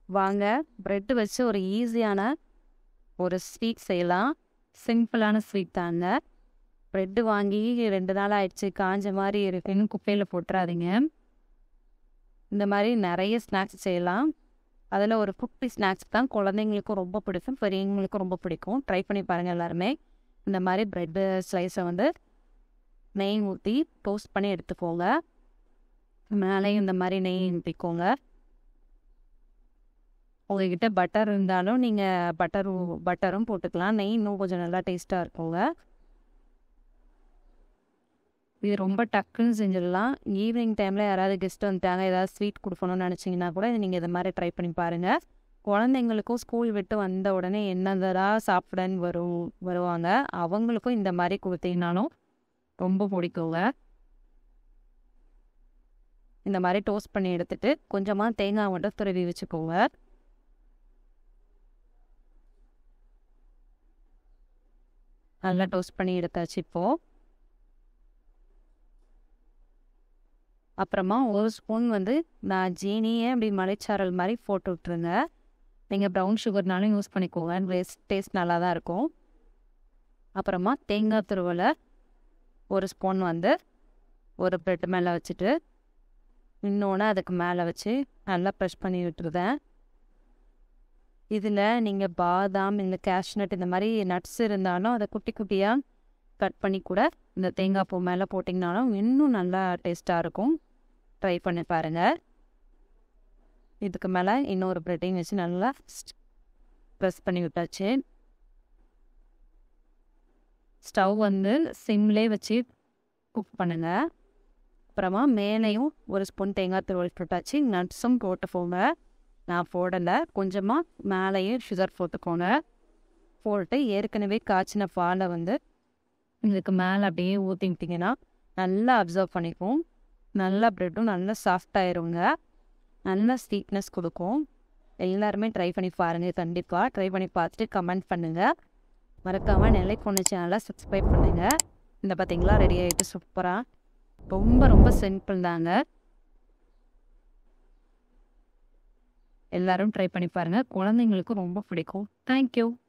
வாங்க பிரெட் வச்சு ஒரு ஈஸியான ஒரு ஸ்வீட் செய்யலாம் சிம்பிளான ஸ்வீட் தாங்க ப்ரெட்டு வாங்கி ரெண்டு நாள் ஆயிடுச்சு காஞ்ச மாதிரி இருக்குன்னு குப்பையில் போட்டுறாதீங்க இந்த மாதிரி நிறைய ஸ்நாக்ஸ் செய்யலாம் அதில் ஒரு குட்டி ஸ்நாக்ஸ் தான் குழந்தைங்களுக்கும் ரொம்ப பிடிக்கும் பெரியவங்களுக்கும் ரொம்ப பிடிக்கும் ட்ரை பண்ணி பாருங்கள் எல்லாருமே இந்த மாதிரி ப்ரெட்டு ஸ்லைஸை வந்து நெய் ஊற்றி டோஸ்ட் பண்ணி எடுத்துக்கோங்க மேலேயும் இந்த மாதிரி நெய் ஊற்றிக்கோங்க உங்ககிட்ட பட்டர் இருந்தாலும் நீங்கள் பட்டர் பட்டரும் போட்டுக்கலாம் நெய் இன்னும் கொஞ்சம் நல்லா டேஸ்ட்டாக இருக்குங்க இது ரொம்ப டக்குன்னு செஞ்சிடலாம் ஈவினிங் டைமில் யாராவது கெஸ்ட் வந்துட்டாங்க ஏதாவது ஸ்வீட் கொடுக்கணும்னு நினச்சிங்கன்னா கூட நீங்கள் இதை மாதிரி ட்ரை பண்ணி பாருங்கள் குழந்தைங்களுக்கும் ஸ்கூல் விட்டு வந்த உடனே என்னதா சாப்பிடன்னு வரும் வருவாங்க அவங்களுக்கும் இந்த மாதிரி கொடுத்தீங்கனாலும் ரொம்ப பிடிக்குங்க இந்த மாதிரி டோஸ்ட் பண்ணி எடுத்துட்டு கொஞ்சமாக தேங்காய் மட்டும் துருவி வச்சுக்கோங்க நல்லா டோஸ்ட் பண்ணி எடுத்தாச்சு இப்போது அப்புறமா ஒரு ஸ்பூன் வந்து நான் ஜீனியே அப்படி மலைச்சாரல் மாதிரி போட்டு விட்ருங்க நீங்கள் ப்ரௌன் சுகர்னாலும் யூஸ் பண்ணிக்கோங்க டேஸ்ட் டேஸ்ட் நல்லா தான் இருக்கும் அப்புறமா தேங்காய் துருவலை ஒரு ஸ்பூன் வந்து ஒரு ப்ரெட் மேலே வச்சுட்டு இன்னொன்று அதுக்கு மேலே வச்சு நல்லா ப்ரெஷ் பண்ணி விட்டுருதேன் இதில் நீங்கள் பாதாம் இல்லை கேஷ்நட் இந்த மாதிரி நட்ஸ் இருந்தாலும் அதை குட்டி குட்டியாக கட் பண்ணி கூட இந்த தேங்காய் பூ மேலே போட்டிங்கனாலும் இன்னும் நல்லா டேஸ்ட்டாக இருக்கும் ட்ரை பண்ணி பாருங்கள் இதுக்கு மேலே இன்னொரு ப்ரெட்டையும் வச்சு நல்லா ப்ரெஸ் பண்ணி விட்டாச்சு ஸ்டவ் வந்து சிம்லே வச்சு குக் பண்ணுங்கள் அப்புறமா மேலேயும் ஒரு ஸ்பூன் தேங்காய் துருவல் போட்டாச்சு நட்ஸும் போட்டு போங்க நான் போடலை கொஞ்சமாக மேலேயும் சுகர் போட்டுக்கோங்க போட்டு ஏற்கனவே காய்ச்சின பாலை வந்து இதுக்கு மேலே அப்படியே ஊற்றிக்கிட்டிங்கன்னா நல்லா அப்சர்வ் பண்ணிக்கும் நல்லா ப்ரெட்டும் நல்லா சாஃப்டாயிருங்க நல்லா ஸ்வீட்னஸ் கொடுக்கும் எல்லாருமே ட்ரை பண்ணி பாருங்கள் கண்டிப்பாக ட்ரை பண்ணி பார்த்துட்டு கமெண்ட் பண்ணுங்கள் மறக்காமல் நிலை பொண்ணு சேனலை சப்ஸ்கிரைப் பண்ணுங்கள் இந்த பார்த்தீங்களா ரெடி ஆகிட்டு சூப்பராக ரொம்ப ரொம்ப சிம்பிள் தாங்க எல்லாரும் ட்ரை பண்ணி பாருங்கள் குழந்தைங்களுக்கும் ரொம்ப பிடிக்கும் தேங்க்யூ